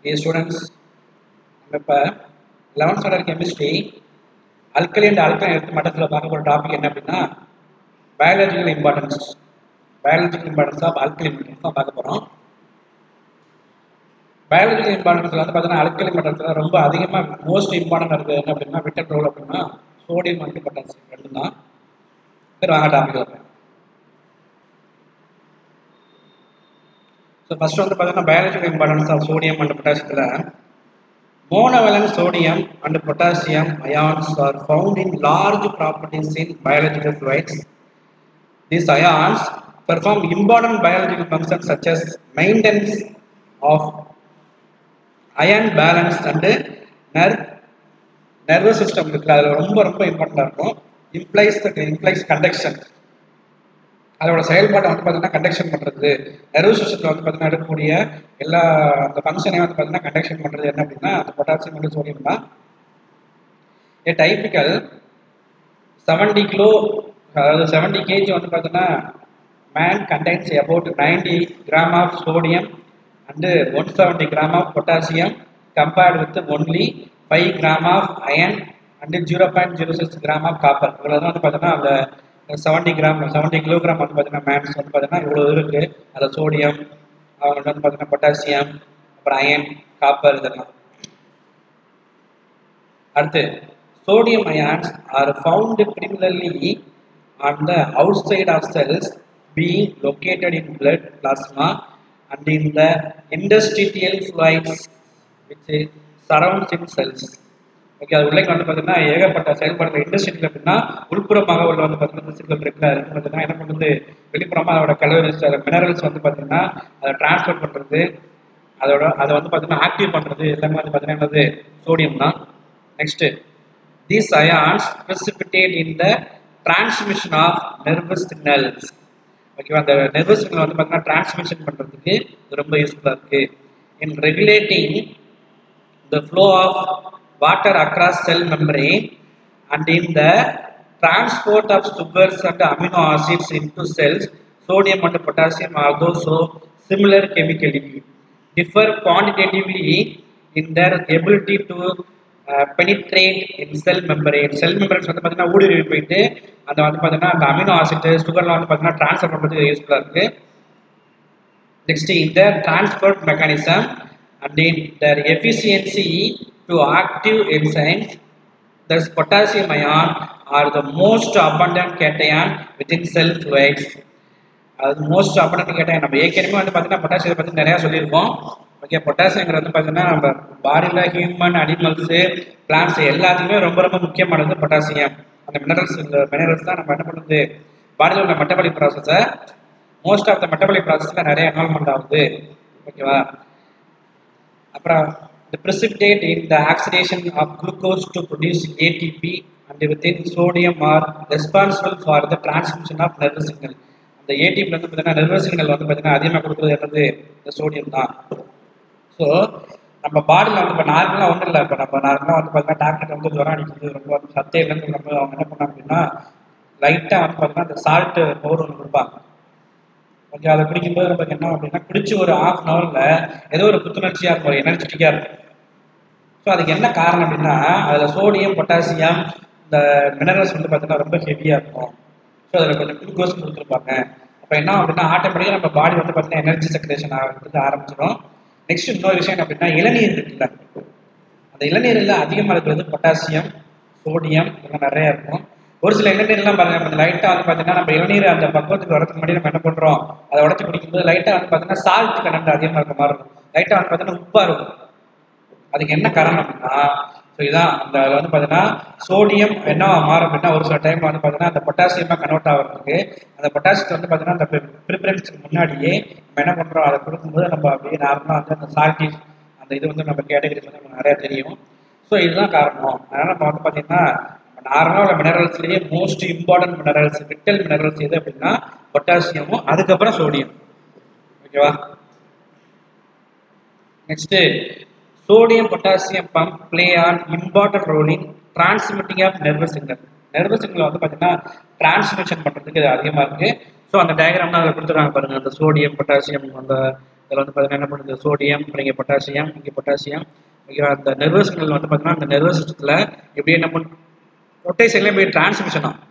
ஏ students நம்ம இப்போ eleventh standard chemistry alkali and alkaline எடுத்து மட்டத்தில் பார்க்க போகிற டாபிக் என்ன அப்படின்னா biological importance biological importance of alkali metals தான் பார்க்க போகிறோம் பயாலஜிக்கல் இம்பார்ட்டன்ஸில் வந்து பார்த்தீங்கன்னா அல்கலி மெட்டல்ஸில் ரொம்ப அதிகமாக மோஸ்ட் இம்பார்ட்டன்ட் இருக்குது என்ன அப்படின்னா விட்டல் ரோல் அப்படின்னா சோடியம் அண்ட் பொட்டாசியம் ரெண்டு தான் சரி வாங்க டாபிக் வரேன் ஸோ ஃபர்ஸ்ட் வந்து பார்த்தீங்கன்னா biological importance of sodium and பொட்டாசியத்தில் monovalent sodium and potassium ions are found in large properties in biological fluids. These ions perform important biological functions such as maintenance of ion balance and nerve nervous system இருக்குல்ல அதில் ரொம்ப ரொம்ப இம்பார்ட்டண்டாக இருக்கும் implies implies conduction அதோட செயல்பாட்டை வந்து பார்த்தீங்கன்னா conduction பண்ணுறது நர்வ் சிஸ்டத்தில் வந்து பார்த்தீங்கன்னா எடுக்கக்கூடிய எல்லா அந்த ஃபங்க்ஷனையும் வந்து பார்த்தீங்கன்னா கண்டக்ஷன் பண்ணுறது என்ன அப்படின்னா அந்த பொட்டாசியம் வந்து சோடியம் தான் ஏ டைப்பிக்கல் செவன்டி கிலோ அதாவது செவன்டி கேஜி வந்து பார்த்தீங்கன்னா man contains about ninety gram of sodium and one seventy gram of potassium compared with only five gram of iron and zero point zero six gram of copper இவ்வளோ தான் வந்து பார்த்தீங்கன்னா அந்த seventy gram seventy kilogram வந்து பார்த்தீங்கன்னா mens வந்து பார்த்தீங்கன்னா இவ்வளோ இருக்குது அதில் சோடியம் அவங்கள்ட்ட வந்து பார்த்தீங்கன்னா பொட்டாசியம் அப்புறம் அயன் காப்பர் இதெல்லாம் அடுத்து sodium ions are found primarily on the outside of cells being located in blood plasma and in the interstitial fluids which surrounds in cells okay அது உள்ளே வந்து பார்த்தீங்கன்னா ஏகப்பட்ட செயல்பாடு இண்டஸ்ட்ரியல் அப்படின்னா உள்புறமாக உள்ள வந்து பார்த்தீங்கன்னா சிக்கல் இருக்குல்ல அது வந்து பார்த்தீங்கன்னா என்ன பண்ணுறது வெளிப்புறமாக அதோட கலோரிஸ் மினரல்ஸ் வந்து பார்த்தீங்கன்னா அதை டிரான்ஸ்ஃபர் பண்ணுறது அதோட அதை வந்து பார்த்தீங்கன்னா ஆக்டிவ் பண்ணுறது எல்லாமே வந்து பார்த்தீங்கன்னா என்னது சோடியம் தான் next these ions precipitate in the transmission of nervous signals ஓகேவா அந்த நர்வஸ் சிக்னல் வந்து பார்த்தீங்கன்னா டிரான்ஸ்மிஷன் பண்ணுறதுக்கு ரொம்ப யூஸ்ஃபுல்லாக இருக்குது in regulating the flow of water across cell membrane and in the transport of sugars and amino acids into cells sodium and potassium are also similar chemically differ quantitatively in their ability to uh, penetrate in cell membrane cell membranes வந்து பார்த்தீங்கன்னா ஊடுருவி போயிட்டு அந்த வந்து பார்த்தீங்கன்னா அந்த amino acid சுகர்லாம் வந்து பார்த்தீங்கன்னா ட்ரான்ஸ்ஃபர் பண்ணுறதுக்கு யூஸ்ஃபுல்லாக இருக்குது நெக்ஸ்ட் இந்த transport mechanism and in their efficiency to active enzymes. Thus, potassium ion are the most abundant cation within cell fluids. அது மோஸ்ட் அபண்டன்ட் கேட்டேன் நம்ம ஏற்கனவே வந்து பார்த்தீங்கன்னா பொட்டாசியத்தை பற்றி நிறையா சொல்லியிருக்கோம் ஓகே பொட்டாசியங்கிறது வந்து பார்த்தீங்கன்னா நம்ம பாடியில் ஹியூமன் அனிமல்ஸு பிளான்ஸ் எல்லாத்துக்குமே ரொம்ப ரொம்ப முக்கியமானது பொட்டாசியம் அந்த மினரல்ஸ் இந்த மினரல்ஸ் தான் நம்ம என்ன பண்ணுறது பாடியில் உள்ள மெட்டபாலிக் ப்ராசஸை மோஸ்ட் ஆஃப் த மெட்டபாலிக் ப்ராசஸில் நிறைய இன்வால்மெண்ட் ஆகுது ஓகேவா அப்புறம் the precipitate in the oxidation of glucose to produce ATP and within sodium are responsible for the transmission of nervous signal. அந்த ஏடிபியில் வந்து பார்த்தீங்கன்னா நர்வஸ் சிக்னல் வந்து பார்த்தீங்கன்னா அதிகமாக கொடுக்குறது என்னது இந்த சோடியம் தான் ஸோ நம்ம பாடியில் வந்து இப்போ நார்மலாக ஒன்றும் இல்லை இப்போ நம்ம நார்மலாக வந்து பார்த்தீங்கன்னா டாக்டர் வந்து ஜுரம் அடிக்கிறது ரொம்ப வந்து சத்தே இல்லைன்னு சொல்லும்போது அவங்க என்ன பண்ணாங்க அப்படின்னா லைட்டாக வந்து பார்த்தீங்கன்னா அந்த சால்ட்டு பவுடர் ஒன்று கொடுப்பாங்க ஓகே அதை குடிக்கும்போது நமக்கு என்ன அப்படின்னா குடிச்சு ஒரு ஹாஃப் அன் ஹவரில் ஏதோ ஒரு புத்துணர்ச்சியாக இருக்கும் ஒரு எனர்ஜெட்டிக்காக இருக்கும் ஸோ அதுக்கு என்ன காரணம் அப்படின்னா அதில் சோடியம் பொட்டாசியம் இந்த மினரல்ஸ் வந்து பார்த்தீங்கன்னா ரொம்ப ஹெவியாக இருக்கும் ஸோ அதில் கொஞ்சம் குளுக்கோஸ் கொடுத்துருப்பாங்க அப்போ என்ன அப்படின்னா ஆட்டோமேட்டிக்காக நம்ம பாடி வந்து பார்த்தீங்கன்னா எனர்ஜி செக்ரேஷன் ஆகிறது ஆரம்பிச்சிடும் நெக்ஸ்ட் இன்னொரு விஷயம் என்ன அப்படின்னா இளநீர் இருக்குல்ல அந்த இளநீரில் அதிகமாக இருக்கிறது பொட்டாசியம் சோடியம் இதெல்லாம் நிறையா இருக்கும் ஒரு சில இளநீர்லாம் பாருங்க நம்ம லைட்டாக வந்து பார்த்தீங்கன்னா நம்ம இளநீர் அந்த பக்குவத்துக்கு வரதுக்கு முன்னாடி நம்ம என்ன பண்ணுறோம் அதை உடச்சி குடிக்கும்போது லைட்டாக வந்து பார்த்தீங்கன்னா சால்ட் கண்டென்ட் அதிகமாக இருக்க மாதிரி இருக்கும் லைட்டாக வந்து பார்த்தீங்கன்னா உப்பாக இருக்கும் அதுக்கு என்ன காரணம் அப்படின்னா ஸோ இதான் அந்த அதில் வந்து பார்த்தீங்கன்னா சோடியம் என்ன மாறும் அப்படின்னா ஒரு சில டைம் வந்து பார்த்தீங்கன்னா அந்த பொட்டாசியமாக கன்வெர்ட் ஆகிறதுக்கு அந்த பொட்டாசியத்தை வந்து பார்த்தீங்கன்னா அந்த ப்ரிஃபரன்ஸுக்கு முன்னாடியே நம்ம என்ன பண்ணுறோம் அதை கொடுக்கும்போது நம்ம அப்படியே நார்மலாக வந்து அந்த சால்ட்டி அந்த இது வந்து நம்ம கேட்டகரிஸ் வந்து நமக்கு நிறையா தெரியும் ஸோ இதுதான் காரணம் அதனால் நம்ம வந்து பார்த்தீங்கன்னா நார்மலாக உள்ள மினரல்ஸ்லேயே most important minerals vital minerals எது அப்படின்னா பொட்டாசியமும் அதுக்கப்புறம் சோடியம் ஓகேவா next sodium potassium pump play an important role in transmitting of nervous signal nervous signal வந்து பார்த்தீங்கன்னா டிரான்ஸ்மிஷன் பண்ணுறதுக்கு இது அதிகமாக இருக்குது ஸோ அந்த டயக்ராம் தான் அதில் கொடுத்துருக்காங்க பாருங்க அந்த சோடியம் பொட்டாசியம் அந்த இதில் வந்து பார்த்தீங்கன்னா என்ன பண்ணுது சோடியம் அப்புறம் இங்கே பொட்டாசியம் இங்கே பொட்டாசியம் ஓகேவா அந்த நெர்வஸ் சிக்னல் வந்து பார்த்தீங்கன்னா அந்த நெர்வஸ் சிஸ்டத்தில் எப்படி என்ன பண்ணு ரொட்டேஷன்லேயே போய் டிரான்ஸ்மிஷன் ஆகும்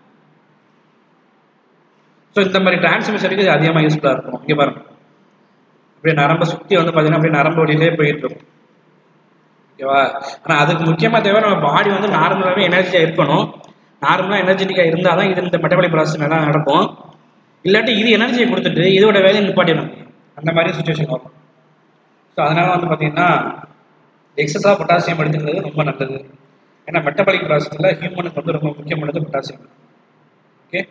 ஸோ இந்த மாதிரி டிரான்ஸ்மிஷனுக்கு இது அதிகமாக யூஸ்ஃபுல்லாக இருக்கும் இங்கே பாருங்க அப்படியே நரம்பை சுற்றி வந்து பார்த்தீங்கன்னா அப்படியே நரம்பு வழியிலே போயிட்டு இருக்கும் ஓகேவா ஆனால் அதுக்கு முக்கியமாக தேவை நம்ம பாடி வந்து நார்மலாகவே எனர்ஜியாக இருக்கணும் நார்மலாக எனர்ஜெட்டிக்காக இருந்தால் தான் இது இந்த மெட்டபாலிக் ப்ராசஸ் நல்லா நடக்கும் இல்லாட்டி இது எனர்ஜியை கொடுத்துட்டு இதோட வேலையை நிப்பாட்டிடும் அந்த மாதிரி சுச்சுவேஷன் வரும் ஸோ அதனால வந்து பார்த்தீங்கன்னா எக்ஸஸாக பொட்டாசியம் எடுத்துக்கிறது ரொம்ப நல்லது ஏன்னா மெட்டபாலிக் ப்ராசஸில் ஹியூமனுக்கு வந்து ரொம்ப முக்கியமானது பொட்டாசியம் ஓகே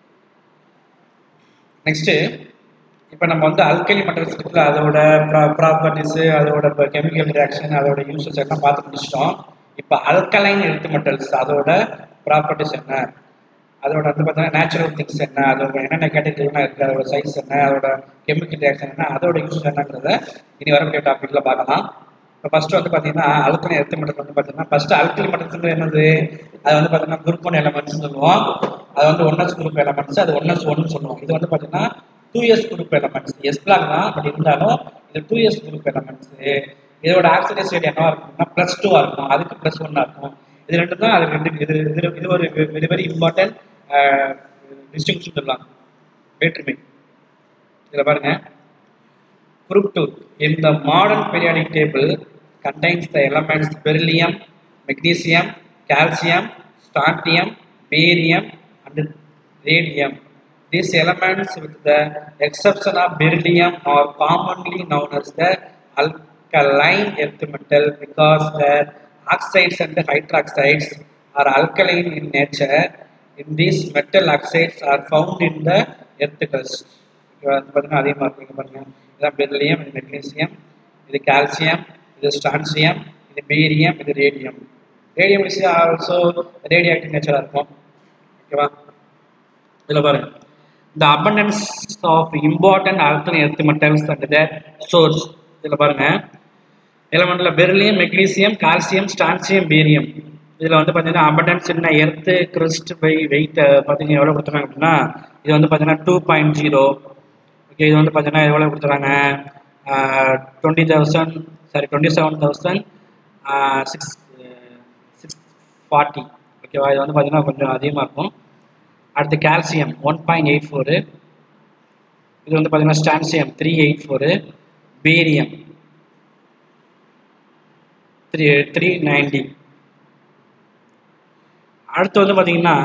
நெக்ஸ்ட்டு இப்போ நம்ம வந்து அல்கலி மெட்டல்ஸ் இருக்குல்ல அதோட ப்ராப்பர்ட்டிஸு அதோட கெமிக்கல் ரியாக்ஷன் அதோட யூசஸ் எல்லாம் பார்த்து முடிச்சிட்டோம் இப்போ அல்கலைன் எர்த் மெட்டல்ஸ் அதோட ப்ராப்பர்ட்டிஸ் என்ன அதோட வந்து பார்த்தீங்கன்னா நேச்சுரல் திங்ஸ் என்ன அதோட என்னென்ன கேட்டகரிலாம் இருக்குது அதோட சைஸ் என்ன அதோட கெமிக்கல் ரியாக்ஷன் என்ன அதோட யூஸ் என்னன்றத இனி வரக்கூடிய டாப்பிக்ல பார்க்கலாம் இப்போ ஃபர்ஸ்ட் வந்து பார்த்தீங்கன்னா அல்கலை எர்த் மெட்டல் வந்து பார்த்தீங்கன்னா ஃபர்ஸ்ட் அல்கலி மெட்டல்ஸ் என்னது அது வந்து பார்த்தீங்கன்னா குரூப் ஒன் எலமெண்ட்ஸ் சொல்லுவோம் அது வந்து ஒன்னஸ் குரூப் எலமெண்ட்ஸ் அது ஒன்னஸ் ஒன்னு சொல்லுவோம் இது வந்து பார்த்தீங்கன்னா two years group elements S block தான் பட் இருந்தாலும் இது டூ இயர்ஸ் குரூப் எலமெண்ட்ஸ் இதோட ஆக்சிடென்ட் ஸ்டேட் என்னவா இருக்கும்னா ப்ளஸ் டூவாக இருக்கும் அதுக்கு ப்ளஸ் ஒன்னாக இருக்கும் இது ரெண்டு தான் அது ரெண்டு இது இது இது ஒரு வெரி வெரி இம்பார்ட்டன்ட் டிஸ்டிங்ஷன் சொல்லலாம் வேற்றுமை இதில் பாருங்க group two in the modern periodic table contains the elements beryllium, magnesium, calcium, strontium, barium, and radium. These elements, with the exception of beryllium, are commonly known as the alkaline earth metal because their oxides and hydroxides are alkaline in nature. In these metal oxides are found in the earth crust. பார்த்தீங்கன்னா அதிகமாக இருக்கு இங்க பாருங்க இதான் beryllium இது magnesium இது calcium இது strontium இது பேரியம் இது radium radium is also radioactive நேச்சராக இருக்கும் ஓகேவா இதில் பாருங்க the abundance of important alkaline earth metals and their source இதில் பாருங்க எலமெண்ட்ல beryllium magnesium calcium strontium barium இதில் வந்து பார்த்தீங்கன்னா அபண்டன்ஸ் என்ன எர்த்து கிறிஸ்ட் பை வெயிட் பார்த்தீங்கன்னா எவ்வளோ கொடுத்துருக்காங்க அப்படின்னா இது வந்து பார்த்தீங்கன்னா டூ பாயிண்ட் ஜீரோ ஓகே இது வந்து பார்த்தீங்கன்னா எவ்வளோ கொடுத்துறாங்க twenty thousand sorry twenty seven thousand six six forty ஓகேவா இது வந்து பார்த்தீங்கன்னா கொஞ்சம் அதிகமாக இருக்கும் அடுத்து calcium one point eight four இது வந்து பார்த்தீங்கன்னா strontium three eight four barium three three ninety அடுத்து வந்து பார்த்தீங்கன்னா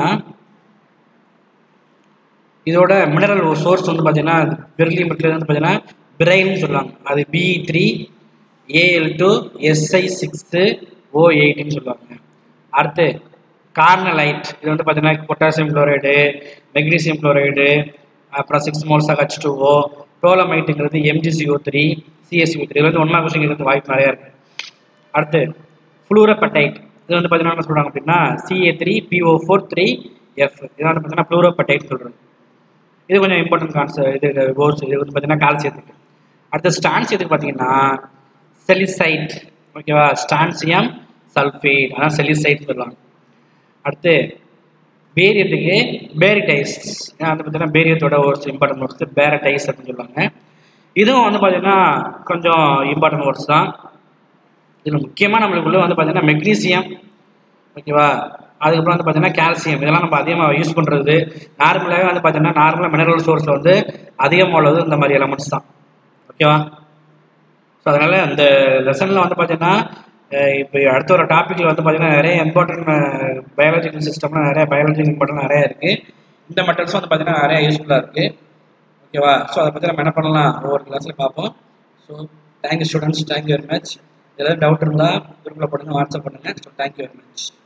இதோட மினரல் சோர்ஸ் வந்து பார்த்தீங்கன்னா பெர்லி மெட்டீரியல் வந்து பார்த்தீங்கன்னா பிரைன்னு சொல்லுவாங்க அது B three AL two SI six O எயிட்னு சொல்லுவாங்க அடுத்து கார்னலைட் இது வந்து பார்த்தீங்கன்னா பொட்டாசியம் குளோரைடு மெக்னீசியம் குளோரைடு அப்புறம் சிக்ஸ் மோல்ஸாக ஹச் டூ ஓ டோலமைட்டுங்கிறது எம்ஜிசிஓ த்ரீ சிஎஸ்சிஓ த்ரீ இது வந்து ஒன்றா கொஸ்டின் இருந்து வாய்ப்பு நிறையா இருக்குது அடுத்து ஃப்ளூரோபட்டைட் இது வந்து பார்த்தீங்கன்னா என்ன சொல்கிறாங்க அப்படின்னா CA three PO four three F இது வந்து பார்த்தீங்கன்னா ஃப்ளூரோபட்டைட் சொல்கிறது இது கொஞ்சம் இம்பார்ட்டன்ட் கான்செப்ட் இது கோர்ஸ் இது வந்து பார்த்தீங்கன்னா கால்சியத்துக்கு அடுத்து ஸ்டான்சியத்துக்கு பார்த்தீங்கன்னா செலிசைட் ஓகேவா ஸ்டான்சியம் சல்ஃபேட் அதான் செலிசைட் சொல்லுவாங்க அடுத்து பேரியத்துக்கு பேரிடைஸ் வந்து பார்த்தீங்கன்னா பேரியத்தோட ஒரு இம்பார்ட்டன்ட் வேர்ட்ஸ் பேரடைஸ் அப்படின்னு சொல்லுவாங்க இதுவும் வந்து பார்த்தீங்கன்னா கொஞ்சம் இம்பார்ட்டன்ட் வேர்ட்ஸ் தான் இதில் முக்கியமாக நம்மளுக்குள்ள வந்து பார்த்தீங்கன்னா மெக்னீசியம் ஓகேவா அதுக்கப்புறம் வந்து பார்த்தீங்கன்னா கால்சியம் இதெல்லாம் நம்ம அதிகமாக யூஸ் பண்ணுறது நார்மலாகவே வந்து பார்த்தீங்கன்னா நார்மலாக மினரல் சோர்ஸில் வந்து அதிகமாக உள்ளது இந்த மாதிரி எலமெண்ட்ஸ் தான் ஓகேவா ஸோ அதனால் அந்த லெசனில் வந்து பார்த்தீங்கன்னா இப்போ அடுத்த ஒரு டாப்பிக்கில் வந்து பார்த்தீங்கன்னா நிறைய இம்பார்ட்டன்ட் பயாலஜிக்கல் சிஸ்டம்லாம் நிறைய பயாலஜிக்கல் இம்பார்ட்டன் நிறைய இருக்குது இந்த மெட்டல்ஸும் வந்து பார்த்தீங்கன்னா நிறைய யூஸ்ஃபுல்லாக இருக்குது ஓகேவா ஸோ அதை பற்றி நம்ம என்ன பண்ணலாம் ஒவ்வொரு கிளாஸில் பார்ப்போம் so thank you students thank you very much ஏதாவது டவுட் இருந்தால் குரூப்பில் போடுங்க வாட்ஸ்அப் பண்ணுங்கள் ஸோ தேங்க்யூ வெரி மச்